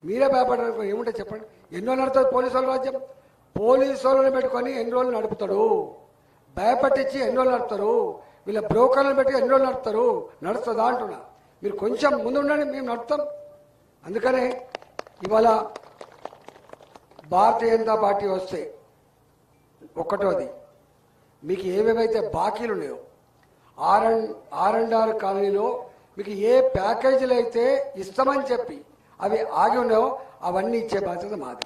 మీరే భయపడడానికి ఏముంటే చెప్పండి ఎన్ని రోజులు నడుతుంది పోలీసు వాళ్ళ రాజ్యం పోలీసు వాళ్ళని పెట్టుకొని ఎన్ని రోజులు నడుపుతాడు భయపట్టించి ఎన్ని రోజులు నడుపుతారు వీళ్ళ బ్రోకర్లను పెట్టి ఎన్ని రోజులు నడుపుతారు నడుస్తుందా అంటున్నా మీరు కొంచెం ముందు ఉండండి మేము నడుపుతాం అందుకనే ఇవాళ భారతీయ జనతా పార్టీ వస్తే ఒకటోది మీకు ఏమేమైతే బాకీలు ఉన్నాయో R and R and R కాలనీలో మీకు ఏ ప్యాకేజీలు అయితే ఇస్తామని చెప్పి అవి ఆగి ఉన్నాయో అవన్నీ ఇచ్చే బాధ్యత మాది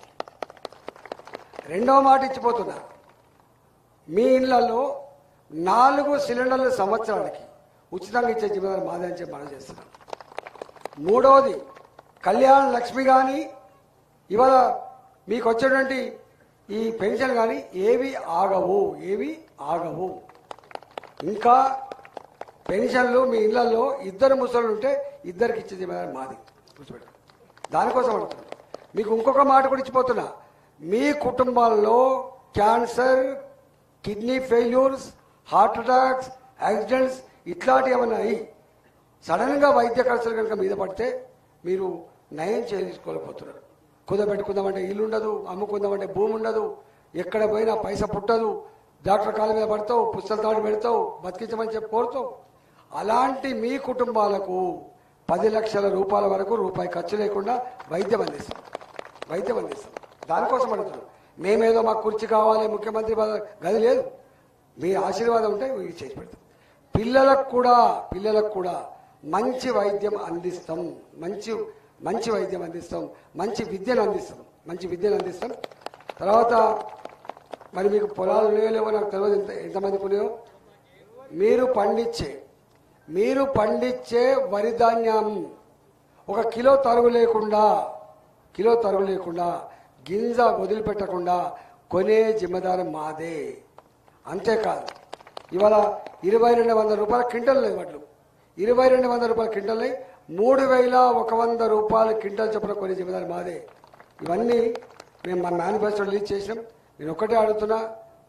రెండవ మాట ఇచ్చిపోతున్నా మీ ఇళ్లలో నాలుగు సిలిండర్ల సంవత్సరానికి ఉచితంగా ఇచ్చే జిమ్మదారు మాది అని చెప్పి మనం చేస్తున్నాం మూడవది కళ్యాణ లక్ష్మి కానీ ఇవాళ మీకు వచ్చేటువంటి ఈ పెన్షన్ కానీ ఏవి ఆగవు ఏవి ఆగవు ఇంకా పెన్షన్లు మీ ఇళ్లలో ఇద్దరు ముసలు ఉంటే ఇద్దరికి ఇచ్చే జిమ్మదారు మాది గుర్తుపెట్టు దానికోసం అడుగుతున్నా మీకు ఇంకొక మాట కూడా ఇచ్చిపోతున్నా మీ కుటుంబాల్లో cancer kidney failures heart attacks accidents ఇట్లాంటివి ఏమైనా అయ్యి సడన్గా వైద్య ఖర్చులు కనుక మీద పడితే మీరు నయం చేసుకోలేకపోతున్నారు కుదబెట్టుకుందామంటే ఇల్లు ఉండదు అమ్ముకుందామంటే భూమి ఉండదు ఎక్కడ పోయినా పైసా పుట్టదు డాక్టర్ కాళ్ళ మీద పడతావు పుస్తల తాడు పెడతావు బతికించమని చెప్పి కోరుతావు అలాంటి మీ కుటుంబాలకు పది లక్షల రూపాయల వరకు రూపాయి ఖర్చు లేకుండా వైద్యం అందిస్తాం వైద్యం అందిస్తాం దానికోసం అడుగుతున్నాం మేమేదో మాకు కుర్చీ కావాలి ముఖ్యమంత్రి పదవి గది లేదు మీ ఆశీర్వాదం ఉంటే ఇది చేసి పెడతాం పిల్లలకు కూడా పిల్లలకు కూడా మంచి వైద్యం అందిస్తాం మంచి మంచి వైద్యం అందిస్తాం మంచి విద్యను అందిస్తాం మంచి విద్యను అందిస్తాం తర్వాత మరి మీకు పొలాలు ఉన్నాయో లేవో నాకు తెలియదు ఎంత ఎంతమందికి ఉన్నాయో మీరు పండించే మీరు పండించే వరి ధాన్యం ఒక కిలో తరుగు లేకుండా కిలో తరుగు లేకుండా గింజ వదిలిపెట్టకుండా కొనే జిమ్మదారం మాదే అంతేకాదు ఇవాళ ఇరవై రెండు వందల రూపాయల క్వింటల్ లేదు వడ్లు ఇరవై రెండు వందల రూపాయల క్వింటల్ మూడు వేల ఒక వంద రూపాయల క్వింటల్ చొప్పున కొనే జిమ్మదారు మాదే ఇవన్నీ మేము మన మేనిఫెస్టో రిలీజ్ చేసినాం నేను ఒక్కటే అడుగుతున్నా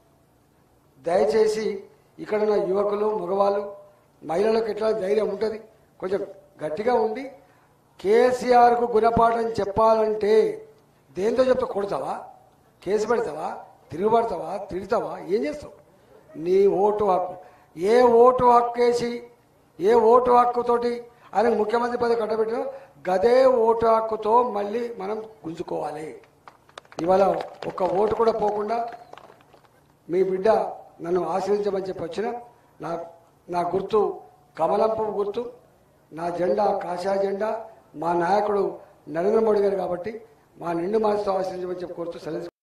దయచేసి ఇక్కడ ఉన్న యువకులు మగవాళ్ళు మహిళలకు ఎట్లా ధైర్యం ఉంటుంది కొంచెం గట్టిగా ఉండి కేసీఆర్కు గుణపాఠం చెప్పాలంటే దేంతో చెప్తా కొడతావా కేసు పెడతావా తిరుగుబడతావా తిడతావా ఏం చేస్తావు నీ ఓటు హక్కు ఏ ఓటు హక్కు వేసి ఏ ఓటు హక్కుతోటి ఆయన ముఖ్యమంత్రి పదవి కట్టబెట్టిన గదే ఓటు హక్కుతో మళ్ళీ మనం గుంజుకోవాలి ఇవాళ ఒక్క ఓటు కూడా పోకుండా మీ బిడ్డ నన్ను ఆశీర్వించమని చెప్పి వచ్చిన నా నా గుర్తు కమలం పువ్వు గుర్తు నా జెండా కాషాయ జెండా మా నాయకుడు నరేంద్ర మోడీ గారు కాబట్టి మా నిండు మనసుతో ఆశీర్వించమని చెప్పి కోరుతూ సెలవు